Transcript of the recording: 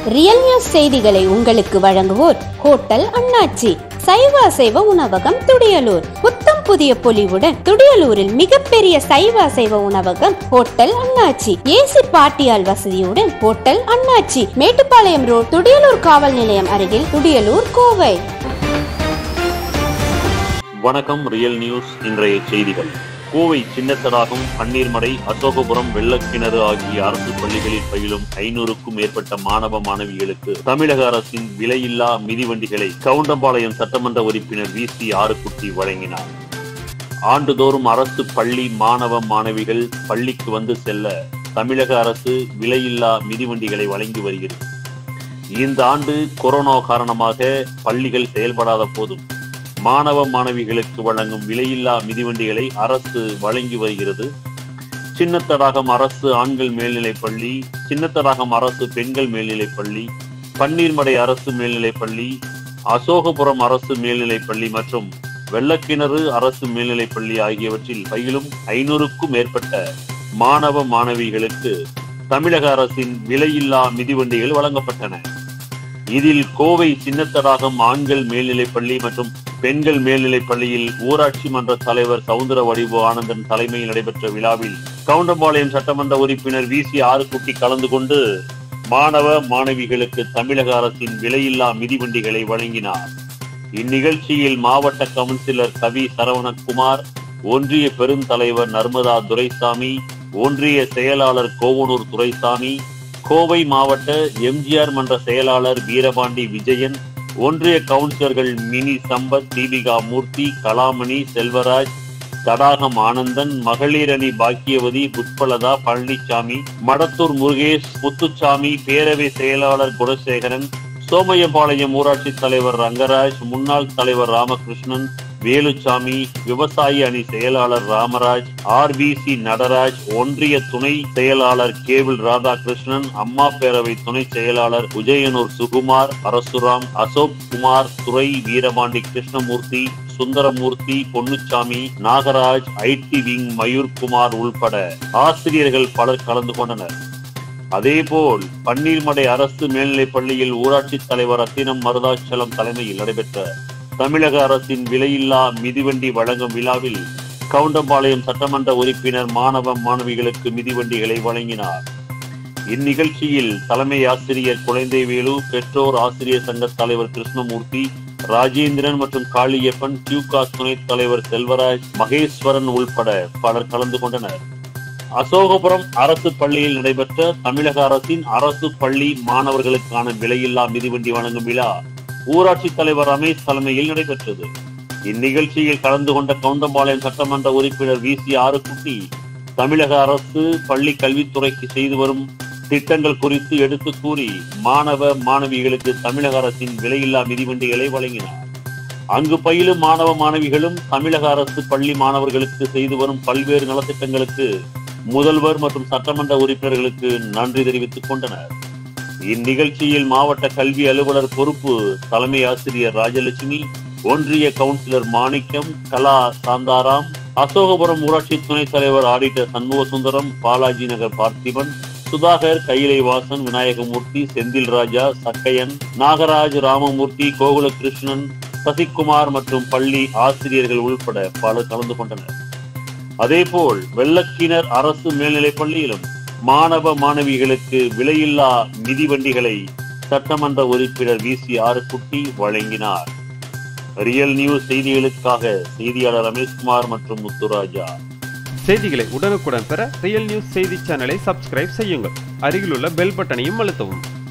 real news செய்திகளை உங்களுக்கு வழங்குவோர் ஹோட்டல் அண்ணாச்சி சைவ அசைவ உணவகம் துடியலூர் புத்தம் புதிய பொலிவுடன் துடியலூரில் மிகப்பெரிய சைவ அசைவ உணவகம் ஹோட்டல் அண்ணாச்சி ஏசி பாட்டியால் வசதியுடன் ஹோட்டல் அண்ணாச்சி மேட்டுப்பாளையம் ரோட் துடியலூர் காவல் நிலையம் அருகில் துடியலூர் கோவை வணக்கம் ரியல் நியூஸ் இன்றைய செய்திகள் கோவை சின்னத்தடாகம் பன்னீர்மடை அசோகபுரம் வெள்ளக்கிணறு ஆகிய அரசு பள்ளிகளில் பயிலும் ஐநூறுக்கும் மேற்பட்ட மாணவ மாணவிகளுக்கு தமிழக அரசின் விலையில்லா மிதிவண்டிகளை கவுண்டம்பாளையம் சட்டமன்ற உறுப்பினர் வி சி ஆறுக்குட்டி வழங்கினார் ஆண்டுதோறும் அரசு பள்ளி மாணவ மாணவிகள் பள்ளிக்கு வந்து செல்ல தமிழக அரசு விலையில்லா மிதிவண்டிகளை வழங்கி வருகிறது இந்த ஆண்டு கொரோனா காரணமாக பள்ளிகள் செயல்படாத போதும் மாணவ மாணவிகளுக்கு வழங்கும் விலையில்லா மிதிவண்டிகளை அரசு வழங்கி வருகிறது சின்னத்தடாகம் அரசு ஆண்கள் மேல்நிலைப் பள்ளி சின்னத்தடாகம் அரசு பெண்கள் மேல்நிலைப் பள்ளி பன்னீர்மடை அரசு மேல்நிலைப் பள்ளி அசோகபுரம் அரசு மேல்நிலைப் பள்ளி மற்றும் வெள்ளக்கிணறு அரசு மேல்நிலைப் பள்ளி ஆகியவற்றில் பயிலும் ஐநூறுக்கும் மேற்பட்ட மாணவ மாணவிகளுக்கு தமிழக அரசின் விலையில்லா மிதிவண்டிகள் வழங்கப்பட்டன இதில் கோவை சின்னத்தடாகம் ஆண்கள் மேல்நிலைப் பள்ளி மற்றும் பெண்கள் மேல்நிலைப் பள்ளியில் ஊராட்சி மன்ற தலைவர் சவுந்தர வடிவு ஆனந்தன் தலைமையில் நடைபெற்ற விழாவில் கவுண்டம்பாளையம் சட்டமன்ற உறுப்பினர் வி சி ஆறுக்குட்டி கலந்து கொண்டு மாணவ மாணவிகளுக்கு தமிழக அரசின் விலையில்லா மிதிவண்டிகளை வழங்கினார் இந்நிகழ்ச்சியில் மாவட்ட கவுன்சிலர் கவி சரவணகுமார் ஒன்றிய பெருந்தலைவர் நர்மதா துரைசாமி ஒன்றிய செயலாளர் கோவனூர் துரைசாமி கோவை மாவட்ட எம்ஜிஆர் மன்ற செயலாளர் வீரபாண்டி விஜயன் ஒன்றிய கவுன்சிலர்கள் மினி சம்பத் தீபிகா மூர்த்தி கலாமணி செல்வராஜ் தடாகம் ஆனந்தன் மகளிர் அணி பாக்கியவதி புஷ்பலதா பழனிசாமி மடத்தூர் முருகேஷ் முத்துச்சாமி பேரவை செயலாளர் குணசேகரன் சோமையபாளையம் ஊராட்சி தலைவர் ரங்கராஜ் முன்னாள் தலைவர் ராமகிருஷ்ணன் வேலுச்சாமி விவசாயி அணி செயலாளர் ராமராஜ் ஆர்பிசி நடராஜ் ஒன்றிய துணை செயலாளர் கேபிள் ராதாகிருஷ்ணன் அம்மா பேரவை துணை செயலாளர் உஜயனூர் சுகுமார் பரசுராம் அசோக் குமார் துறை வீரபாண்டி கிருஷ்ணமூர்த்தி சுந்தரமூர்த்தி பொன்னுச்சாமி நாகராஜ் ஐடி விங் மயூர்குமார் உள்பட ஆசிரியர்கள் பலர் கலந்து கொண்டனர் அதேபோல் பன்னீர்மடை அரசு மேல்நிலைப் பள்ளியில் ஊராட்சி தலைவர் ரத்தினம் மருதாச்சலம் தலைமையில் நடைபெற்ற தமிழக அரசின் விலையில்லா மிதிவண்டி வழங்கும் விழாவில் கவுண்டம்பாளையம் சட்டமன்ற உறுப்பினர் மாணவ மாணவிகளுக்கு மிதிவண்டிகளை வழங்கினார் இந்நிகழ்ச்சியில் தலைமை ஆசிரியர் குழந்தைவேலு பெற்றோர் ஆசிரியர் சங்க தலைவர் கிருஷ்ணமூர்த்தி ராஜேந்திரன் மற்றும் காளியப்பன் கியூகாஸ் துணைத் தலைவர் செல்வராஜ் மகேஸ்வரன் உள்பட பலர் கலந்து கொண்டனர் அசோகபுரம் அரசு பள்ளியில் நடைபெற்ற தமிழக அரசின் அரசு பள்ளி மாணவர்களுக்கான விலையில்லா மிதிவண்டி வழங்கும் விழா ஊராட்சி தலைவர் ரமேஷ் தலைமையில் நடைபெற்றது இந்நிகழ்ச்சியில் கலந்து கொண்ட கவுண்டம்பாளையம் சட்டமன்ற உறுப்பினர் வி சி ஆறுக்குட்டி தமிழக அரசு பள்ளி கல்வித்துறைக்கு செய்து வரும் திட்டங்கள் குறித்து எடுத்து கூறி மாணவ மாணவிகளுக்கு தமிழக அரசின் விலையில்லா மிதிவண்டிகளை வழங்கினார் அங்கு பயிலும் மாணவ மாணவிகளும் தமிழக அரசு பள்ளி மாணவர்களுக்கு செய்து வரும் பல்வேறு நலத்திட்டங்களுக்கு முதல்வர் மற்றும் சட்டமன்ற உறுப்பினர்களுக்கு நன்றி தெரிவித்துக் கொண்டனர் இந்நிகழ்ச்சியில் மாவட்ட கல்வி அலுவலர் பொறுப்பு தலைமை ஆசிரியர் ராஜலட்சுமி ஒன்றிய கவுன்சிலர் மாணிக்கம் கலா சாந்தாராம் அசோகபுரம் ஊராட்சி துணைத் தலைவர் ஆடிட்டர் சண்முக சுந்தரம் பாலாஜி நகர் பார்த்திபன் சுதாகர் கையிலை வாசன் விநாயகமூர்த்தி செந்தில் ராஜா சக்கையன் நாகராஜ் ராமமூர்த்தி கோகுலகிருஷ்ணன் சசிகுமார் மற்றும் பள்ளி ஆசிரியர்கள் உள்பட பலர் கலந்து கொண்டனர் அதேபோல் வெள்ளக்கிணர் அரசு மேல்நிலைப் பள்ளியிலும் மாணவ மாணவிகளுக்கு விலையில்லா மிதிவண்டிகளை சட்டமன்ற உறுப்பினர் வி சி ஆறுக்குட்டி வழங்கினார் ரியல் நியூஸ் செய்திகளுக்காக செய்தியாளர் ரமேஷ்குமார் மற்றும் முத்துராஜா செய்திகளை உடனுக்குடன் பெற ரியல் நியூஸ் செய்தி சேனலை சப்ஸ்கிரைப் செய்யுங்கள் அருகிலுள்ள பெல் பட்டனையும் அழுத்தவும்